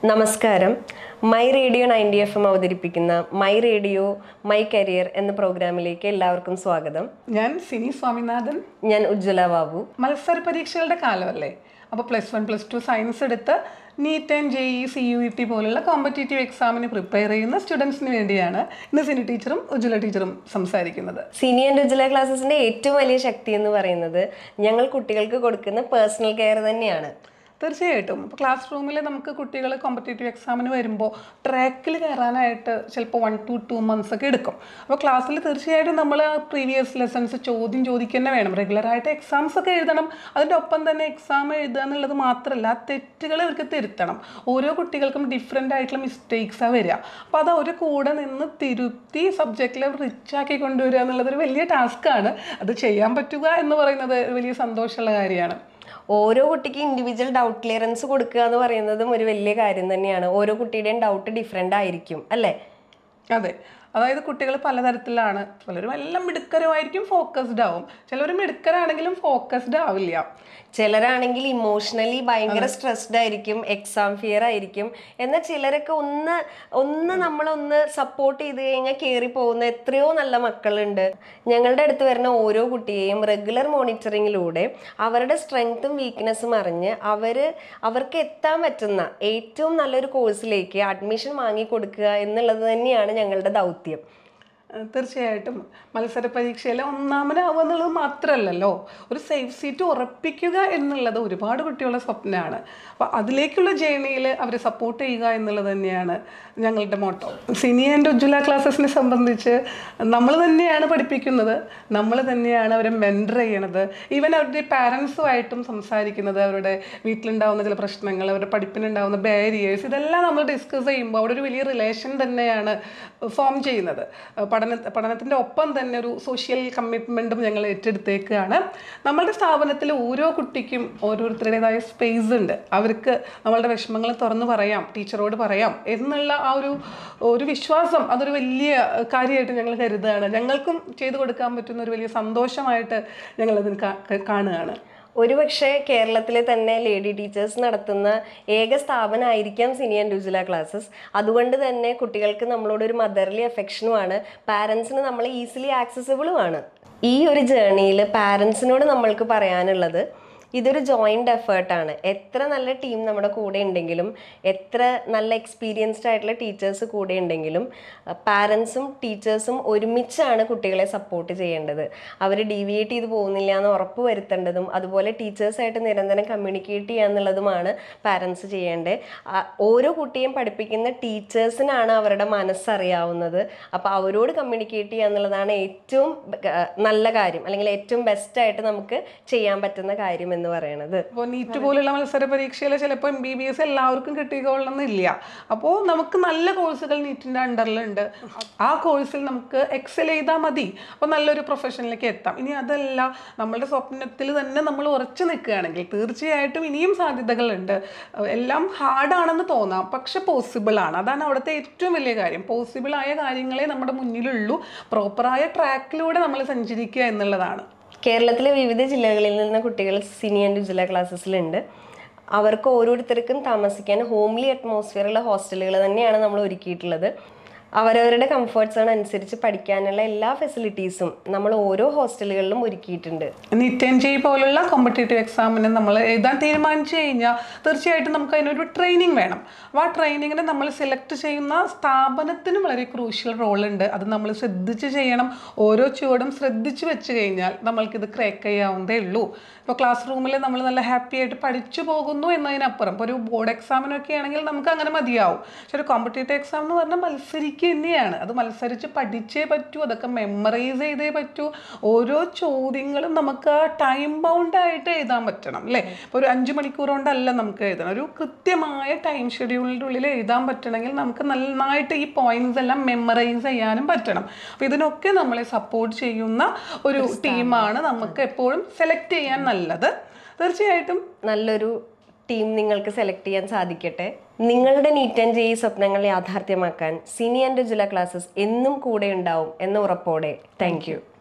നമസ്കാരം my radio ninety F M അവതരിപ്പിക്കുന്ന my radio my career എന്ന പ്രോഗ്രാമിലേക്ക് എല്ലാവർക്കും സ്വാഗതം ഞാൻ സിനി സ്വാമിനാഥൻ ഞാൻ ഉജ്ജ്വല ബാബു മത്സര പരീക്ഷകളുടെ കാലമല്ലേ അപ്പോൾ plus one plus two science എടുത്ത് NEET and J E C U E T പോലുള്ള കോമ്പറ്റേറ്റീവ് എക്സാമിന് പ്രിപ്പയർ ചെയ്യുന്ന സ്റ്റുഡൻസിന് വേണ്ടിയാണ് ഇന്ന് സിനി ടീച്ചറും ഉജ്ജ്വല ടീച്ചറും സംസാരിക്കുന്നത് സീനിയർ ആൻഡ് ഉജ്ജ്വല ക്ലാസ്സസിന്റെ ഏറ്റവും വലിയ ശക്തി എന്ന് പറയുന്നത് ഞങ്ങൾ കുട്ടികൾക്ക് കൊടുക്കുന്ന പേഴ്സണൽ കെയർ തന്നെയാണ് തീർച്ചയായിട്ടും ഇപ്പോൾ ക്ലാസ് റൂമിൽ നമുക്ക് കുട്ടികൾ കോമ്പറ്റേറ്റീവ് എക്സാമിന് വരുമ്പോൾ ട്രാക്കിൽ കയറാനായിട്ട് ചിലപ്പോൾ വൺ ടു ടു മന്ത്സ് ഒക്കെ എടുക്കും അപ്പോൾ ക്ലാസ്സിൽ തീർച്ചയായിട്ടും നമ്മൾ പ്രീവിയസ് ലെസൺസ് ചോദ്യം ചോദിക്കുക തന്നെ വേണം റെഗുലറായിട്ട് എക്സാംസ് ഒക്കെ എഴുതണം അതിൻ്റെ ഒപ്പം തന്നെ എക്സാം എഴുതുക എന്നുള്ളത് മാത്രമല്ല ആ തെറ്റുകൾ ഇവർക്ക് തിരുത്തണം ഓരോ കുട്ടികൾക്കും ഡിഫറെൻ്റ് ആയിട്ടുള്ള മിസ്റ്റേക്സാണ് വരിക അപ്പോൾ അത് അവർ കൂടെ നിന്ന് തിരുത്തി സബ്ജക്റ്റിൽ റിച്ച് ആക്കി കൊണ്ടുവരിക എന്നുള്ളത് ഒരു വലിയ ടാസ്ക്കാണ് അത് ചെയ്യാൻ പറ്റുക എന്ന് പറയുന്നത് ഒരു വലിയ സന്തോഷമുള്ള കാര്യമാണ് ഓരോ കുട്ടിക്ക് ഇൻഡിവിജ്വൽ ഡൗട്ട് ക്ലിയറൻസ് കൊടുക്കുക എന്ന് പറയുന്നതും ഒരു വലിയ കാര്യം തന്നെയാണ് ഓരോ കുട്ടിയുടെയും ഡൗട്ട് ഡിഫറെൻ്റ് ആയിരിക്കും അല്ലേ അതെ അതായത് കുട്ടികൾ പലതരത്തിലാണ് പലരും എല്ലാം മിടുക്കരുമായിരിക്കും ഫോക്കസ്ഡ് ആവും ചിലർ മിടുക്കരാണെങ്കിലും ഫോക്കസ്ഡ് ആവില്ല ചിലരാണെങ്കിൽ ഇമോഷണലി ഭയങ്കര സ്ട്രെസ്ഡ് ആയിരിക്കും എക്സാം ഫിയർ ആയിരിക്കും എന്നാൽ ചിലരൊക്കെ ഒന്ന് ഒന്ന് നമ്മളൊന്ന് സപ്പോർട്ട് ചെയ്ത് കഴിഞ്ഞാൽ കയറി പോകുന്ന എത്രയോ നല്ല മക്കളുണ്ട് ഞങ്ങളുടെ അടുത്ത് വരുന്ന ഓരോ കുട്ടിയെയും റെഗുലർ മോണിറ്ററിങ്ങിലൂടെ അവരുടെ സ്ട്രെങ്ത്തും വീക്ക്നെസ്സും അറിഞ്ഞ് അവർ അവർക്ക് എത്താൻ പറ്റുന്ന ഏറ്റവും നല്ലൊരു കോഴ്സിലേക്ക് അഡ്മിഷൻ വാങ്ങിക്കൊടുക്കുക എന്നുള്ളത് തന്നെയാണ് ഞങ്ങളുടെ ദൗത്യം ഏഹ് തീർച്ചയായിട്ടും മത്സര പരീക്ഷയിൽ ഒന്നാമനാവുക എന്നുള്ളത് മാത്രമല്ലല്ലോ ഒരു സേഫ് സീറ്റ് ഉറപ്പിക്കുക എന്നുള്ളത് ഒരുപാട് കുട്ടികളുടെ സ്വപ്നമാണ് അപ്പോൾ അതിലേക്കുള്ള ജേണിയിൽ അവരെ സപ്പോർട്ട് ചെയ്യുക എന്നുള്ളത് തന്നെയാണ് ഞങ്ങളുടെ മോട്ടോ സിനി ആൻഡ് ഉജ്ജ്വല ക്ലാസ്സസിനെ സംബന്ധിച്ച് നമ്മൾ തന്നെയാണ് പഠിപ്പിക്കുന്നത് നമ്മൾ തന്നെയാണ് അവരെ മെൻറ്റർ ചെയ്യണത് ഈവൻ അവരുടെ പാരൻസുമായിട്ടും സംസാരിക്കുന്നത് അവരുടെ വീട്ടിലുണ്ടാവുന്ന ചില പ്രശ്നങ്ങൾ അവരുടെ പഠിപ്പിനുണ്ടാവുന്ന ബാരിയേഴ്സ് ഇതെല്ലാം നമ്മൾ ഡിസ്കസ് ചെയ്യുമ്പോൾ അവിടെ ഒരു വലിയ റിലേഷൻ തന്നെയാണ് ഫോം ചെയ്യുന്നത് പഠന പഠനത്തിൻ്റെ ഒപ്പം തന്നെ ഒരു സോഷ്യൽ കമ്മിറ്റ്മെൻറ്റും ഞങ്ങൾ ഏറ്റെടുത്തേക്കാണ് നമ്മളുടെ സ്ഥാപനത്തിൽ ഓരോ കുട്ടിക്കും ഓരോരുത്തരുടേതായ സ്പേസ് ഉണ്ട് അവർക്ക് നമ്മളുടെ വിഷമങ്ങൾ തുറന്നു പറയാം ടീച്ചറോട് പറയാം എന്നുള്ള ആ ഒരു ഒരു വിശ്വാസം അതൊരു വലിയ കാര്യമായിട്ട് ഞങ്ങൾ കരുതുകയാണ് ഞങ്ങൾക്കും ചെയ്തു കൊടുക്കാൻ പറ്റുന്ന ഒരു വലിയ സന്തോഷമായിട്ട് ഞങ്ങളതിന് കാ- കാണുകയാണ് ഒരുപക്ഷെ കേരളത്തിലെ തന്നെ ലേഡി ടീച്ചേഴ്സ് നടത്തുന്ന ഏക സ്ഥാപനമായിരിക്കാം സിനി ആൻഡ് ഉജ്ല ക്ലാസ്സസ് അതുകൊണ്ട് തന്നെ കുട്ടികൾക്ക് നമ്മളോട് ഒരു മദർലി അഫെക്ഷനുമാണ് പാരൻസിന് നമ്മൾ ഈസിലി ആക്സസിബിളുമാണ് ഈ ഒരു ജേണിയിൽ പാരൻസിനോട് നമ്മൾക്ക് പറയാനുള്ളത് ഇതൊരു ജോയിൻ്റ് എഫേർട്ടാണ് എത്ര നല്ല ടീം നമ്മുടെ കൂടെ ഉണ്ടെങ്കിലും എത്ര നല്ല എക്സ്പീരിയൻസ്ഡ് ആയിട്ടുള്ള ടീച്ചേഴ്സ് കൂടെ ഉണ്ടെങ്കിലും പാരൻസും ടീച്ചേഴ്സും ഒരുമിച്ചാണ് കുട്ടികളെ സപ്പോർട്ട് ചെയ്യേണ്ടത് അവർ ഡീവിയേറ്റ് ചെയ്ത് പോകുന്നില്ല എന്ന് ഉറപ്പ് വരുത്തേണ്ടതും അതുപോലെ ടീച്ചേഴ്സായിട്ട് നിരന്തരം കമ്മ്യൂണിക്കേറ്റ് ചെയ്യുക എന്നുള്ളതുമാണ് പാരൻസ് ചെയ്യേണ്ടത് ആ, ഓരോ കുട്ടിയും പഠിപ്പിക്കുന്ന ടീച്ചേഴ്സിനാണ് അവരുടെ മനസ്സറിയാവുന്നത് അപ്പോൾ അവരോട് കമ്മ്യൂണിക്കേറ്റ് ചെയ്യുക എന്നുള്ളതാണ് ഏറ്റവും ആ, നല്ല കാര്യം അല്ലെങ്കിൽ ഏറ്റവും ബെസ്റ്റായിട്ട് നമുക്ക് ചെയ്യാൻ പറ്റുന്ന കാര്യം എന്ന് പറയുന്നത് അപ്പോൾ നീറ്റ് പോലുള്ള മത്സര പരീക്ഷയിൽ ചിലപ്പോൾ എം ബി ബി എസ് എല്ലാവർക്കും കിട്ടിക്കൊള്ളണമെന്നില്ല അപ്പോൾ നമുക്ക് നല്ല കോഴ്സുകൾ നീറ്റിൻ്റെ അണ്ടറിലുണ്ട് ആ കോഴ്സിൽ നമുക്ക് എക്സൽ ചെയ്താൽ മതി അപ്പോൾ നല്ലൊരു പ്രൊഫഷനിലേക്ക് എത്താം ഇനി അതല്ല നമ്മളുടെ സ്വപ്നത്തിൽ തന്നെ നമ്മൾ ഉറച്ചു നിൽക്കുകയാണെങ്കിൽ തീർച്ചയായിട്ടും ഇനിയും സാധ്യതകളുണ്ട് എല്ലാം ഹാർഡാണെന്ന് തോന്നാം പക്ഷെ പോസിബിൾ ആണ് അതാണ് അവിടുത്തെ ഏറ്റവും വലിയ കാര്യം പോസിബിൾ ആയ കാര്യങ്ങളെ നമ്മുടെ മുന്നിലുള്ളൂ പ്രോപ്പറായ ട്രാക്കിലൂടെ നമ്മൾ സഞ്ചരിക്കുക എന്നുള്ളതാണ് കേരളത്തിലെ വിവിധ ജില്ലകളിൽ നിന്ന് കുട്ടികൾ സിനി ആൻഡ് ജില്ലാ ക്ലാസ്സസിലുണ്ട് അവർക്ക് ഓരോരുത്തർക്കും താമസിക്കാൻ ഹോംലി അറ്റ്മോസ്ഫിയറുള്ള ഹോസ്റ്റലുകൾ തന്നെയാണ് നമ്മൾ ഒരുക്കിയിട്ടുള്ളത് അവരവരുടെ കംഫർട്ട്സ് അനുസരിച്ച് പഠിക്കാനുള്ള എല്ലാ ഫെസിലിറ്റീസും നമ്മൾ ഓരോ ഹോസ്റ്റലുകളിലും ഒരുക്കിയിട്ടുണ്ട് നീറ്റ് ആൻഡ് ജെ പോലുള്ള കോമ്പറ്റേറ്റീവ് എക്സാമിന് നമ്മൾ എഴുതാൻ തീരുമാനിച്ചു കഴിഞ്ഞാൽ തീർച്ചയായിട്ടും നമുക്ക് അതിനൊരു ട്രെയിനിങ് വേണം അപ്പോൾ ആ ട്രെയിനിങ്ങിന് നമ്മൾ സെലക്ട് ചെയ്യുന്ന സ്ഥാപനത്തിന് വളരെ ക്രൂഷ്യൽ റോളുണ്ട് അത് നമ്മൾ ശ്രദ്ധിച്ച് ചെയ്യണം ഓരോ ചുവടും ശ്രദ്ധിച്ച് വെച്ച് കഴിഞ്ഞാൽ നമ്മൾക്കിത് ക്രേക്ക് ചെയ്യാവുന്നതേ ഉള്ളൂ ഇപ്പോൾ ക്ലാസ് റൂമിൽ നമ്മൾ നല്ല ഹാപ്പി ആയിട്ട് പഠിച്ചു പോകുന്നു എന്നതിനപ്പുറം ഇപ്പോൾ ഒരു ബോർഡ് എക്സാമിനൊക്കെ ആണെങ്കിൽ നമുക്ക് അങ്ങനെ മതിയാവും പക്ഷെ ഒരു കോമ്പറ്റേറ്റീവ് എക്സാം എന്ന് പറഞ്ഞാൽ മത്സരിക്കുക തന്നെയാണ് അത് മത്സരിച്ച് പഠിച്ചേ പറ്റൂ അതൊക്കെ മെമ്മറൈസ് ചെയ്തേ പറ്റൂ ഓരോ ചോദ്യങ്ങളും നമുക്ക് ടൈം ബൗണ്ട് ആയിട്ട് എഴുതാൻ പറ്റണം അല്ലേ ഇപ്പോൾ ഒരു അഞ്ച് മണിക്കൂർ കൊണ്ടല്ല നമുക്ക് എഴുതണം ഒരു കൃത്യമായ ടൈം ഷെഡ്യൂളിൻ്റെ ഉള്ളിൽ എഴുതാൻ പറ്റണമെങ്കിൽ നമുക്ക് നന്നായിട്ട് ഈ പോയിന്റ്സ് എല്ലാം മെമ്മറൈസ് ചെയ്യാനും പറ്റണം അപ്പോൾ ഇതിനൊക്കെ നമ്മളെ സപ്പോർട്ട് ചെയ്യുന്ന ഒരു ടീമാണ് നമുക്ക് എപ്പോഴും സെലക്ട് ചെയ്യാൻ നല്ലത് തീർച്ചയായിട്ടും നല്ലൊരു ടീം നിങ്ങൾക്ക് സെലക്ട് ചെയ്യാൻ സാധിക്കട്ടെ നിങ്ങളുടെ നീറ്റ് ആൻഡ് ജെയി സ്വപ്നങ്ങൾ യാഥാർത്ഥ്യമാക്കാൻ സിനി ആൻഡ് ജില്ലാ ക്ലാസ്സസ് എന്നും കൂടെ ഉണ്ടാവും എന്ന ഉറപ്പോടെ താങ്ക്